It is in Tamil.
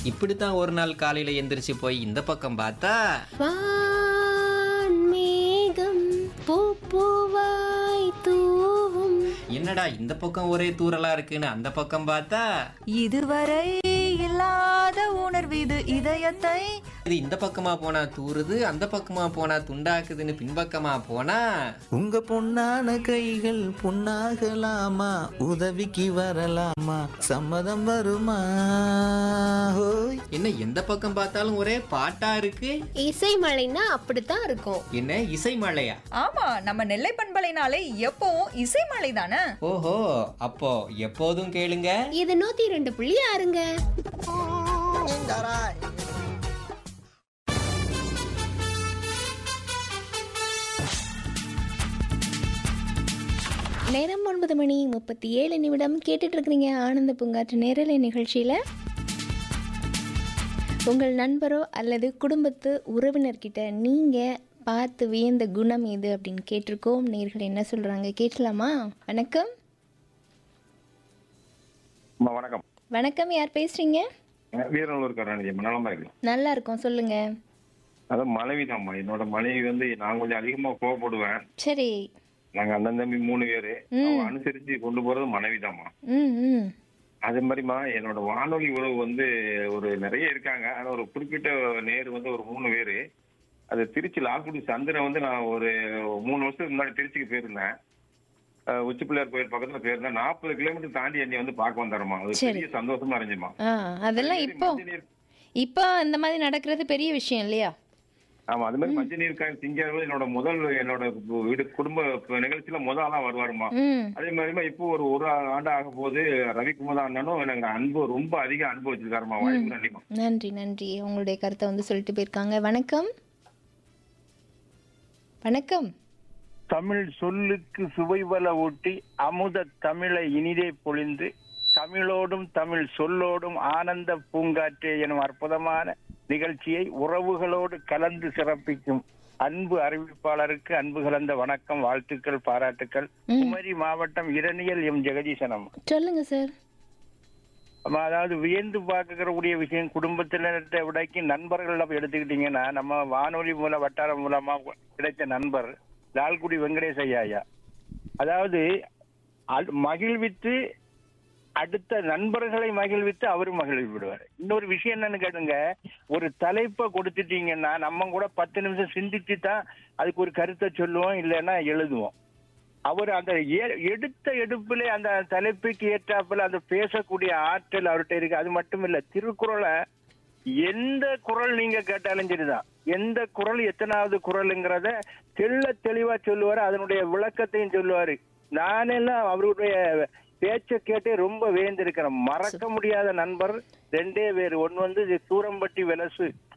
இப்படித்தான் ஒரு நாள் காலையில எந்திரிச்சு போய் இந்த பக்கம் பார்த்தா வான்மேகம் பூப்பூவாய் தூவும் என்னடா இந்த பக்கம் ஒரே தூரலா இருக்குன்னு அந்த பக்கம் பார்த்தா இதுவரை இல்லாத உணர்வு இது இதயத்தை இது இந்த பக்கமா போனா தூறுது அந்த பக்கமா போனா துண்டாக்குதுன்னு பின்பக்கமா போனா உங்க பொன்னான கைகள் பொன்னாகலாமா உதவிக்கு வரலாமா சம்மதம் வருமா ஹோய் என்ன எந்த பக்கம் பார்த்தாலும் ஒரே பாட்டா இருக்கு இசை மழைன்னா அப்படித்தான் இருக்கும் என்ன இசை மழையா ஆமா நம்ம நெல்லை பண்பலைனாலே எப்பவும் இசைமலை தானே ஓஹோ அப்போ எப்போதும் கேளுங்க இது நூத்தி ரெண்டு புள்ளி ஆறுங்க நேரம் ஒன்பது மணி முப்பத்தி ஏழு நிமிடம் கேட்டுட்டு இருக்கிறீங்க ஆனந்த பூங்காற்று நேரலை நிகழ்ச்சியில் உங்கள் நண்பரோ அல்லது குடும்பத்து உறவினர்கிட்ட நீங்கள் பார்த்து வியந்த குணம் எது அப்படின்னு கேட்டிருக்கோம் நேர்கள் என்ன சொல்கிறாங்க கேட்கலாமா வணக்கம் அம்மா வணக்கம் வணக்கம் யார் பேசுகிறீங்க அஹ் வீரநல்லூர் கருணாநிதி அம்மா நலமா இருக்கு நல்லா இருக்கோம் சொல்லுங்கள் அதான் மனைவி தான்மா என்னோட மனைவி வந்து நான் கொஞ்சம் அதிகமா கோவப்படுவேன் சரி நாங்க அண்ணன் தம்பி மூணு பேரு அவ அனுசரிச்சு கொண்டு போறது மனைவி தான்மா ம் ம் அதே மாதிரிமா என்னோட வானொலி உறவு வந்து ஒரு நிறைய இருக்காங்க ஆனா ஒரு குறிப்பிட்ட நேர் வந்து ஒரு மூணு பேரு அது திருச்சி லால்குடி சந்திரன் வந்து நான் ஒரு மூணு வருஷத்துக்கு முன்னாடி திருச்சிக்கு போயிருந்தேன் அஹ் உச்சி பிள்ளையார் கோயில் பக்கத்துல போயிருந்தேன் நாற்பது கிலோமீட்டர் தாண்டி என்னை வந்து பார்க்க வந்தாருமா அது சரி. பெரிய சந்தோஷமா இருந்துச்சுமா ஆ அதெல்லாம் இப்போ இப்போ இந்த மாதிரி நடக்கிறது பெரிய விஷயம் இல்லையா ஆமா அது மாதிரி மஞ்சள் நீர் காய் திங்கிறது என்னோட முதல் என்னோட வீடு குடும்ப நிகழ்ச்சியில முதல் ஆளா வருவாருமா ம் அதே மாதிரி இப்போ ஒரு ஒரு ஆண்டு ஆக போது ரவிக்குமார் அண்ணனும் எனக்கு அன்பு ரொம்ப அதிக அன்பு வச்சிருக்காருமா வாய்ப்பு நன்றிமா நன்றி நன்றி உங்களுடைய கருத்தை வந்து சொல்லிட்டு போயிருக்காங்க வணக்கம் வணக்கம் தமிழ் சொல்லுக்கு சுவைவல ஊட்டி அமுத தமிழை இனிதே பொழிந்து தமிழோடும் தமிழ் சொல்லோடும் ஆனந்த பூங்காற்றே எனும் அற்புதமான நிகழ்ச்சியை உறவுகளோடு கலந்து சிறப்பிக்கும் அன்பு அறிவிப்பாளருக்கு அன்பு கலந்த வணக்கம் வாழ்த்துக்கள் பாராட்டுக்கள் குமரி மாவட்டம் இரணியல் எம் ஜெகதீசனம் சொல்லுங்க சார் ஆமா, அதாவது வியந்து பார்க்கக்கூடிய விஷயம் குடும்பத்தினர்கிட்ட விடைக்கு நண்பர்கள் எடுத்துக்கிட்டீங்கன்னா நம்ம வானொலி மூலம் வட்டாரம் மூலமா கிடைத்த நண்பர் லால்குடி வெங்கடேஷ் ஐயா அதாவது அல்- மகிழ்வித்து அடுத்த நண்பர்களை மகிழ்வித்து அவரு மகிழ்வி விடுவார் இன்னொரு விஷயம் என்னன்னு கேளுங்க ஒரு தலைப்பை கொடுத்துட்டீங்கன்னா நம்ம கூட பத்து நிமிஷம் சிந்திச்சு தான் அதுக்கு ஒரு கருத்தை சொல்லுவோம் இல்லைன்னா எழுதுவோம் அவர் அந்த ஏ- எடுத்த எடுப்பிலே அந்த தலைப்புக்கு ஏற்றாப்புல அந்த பேசக்கூடிய ஆற்றல் அவர்கிட்ட இருக்கு அது மட்டும் இல்ல திருக்குறளை எந்த குரல் நீங்க கேட்டாலும் சரிதான் எந்த குரல் எத்தனாவது குரலுங்கிறத தெள்ள தெளிவா சொல்லுவாரு அதனுடைய விளக்கத்தையும் சொல்லுவாரு நானெல்லாம் அவருடைய பேச்சை கேட்டே ரொம்ப வேந்திருக்கிறேன் மறக்க முடியாத நண்பர் ரெண்டே பேர் ஒன்னு வந்து இது சூரம்பட்டி வெலசு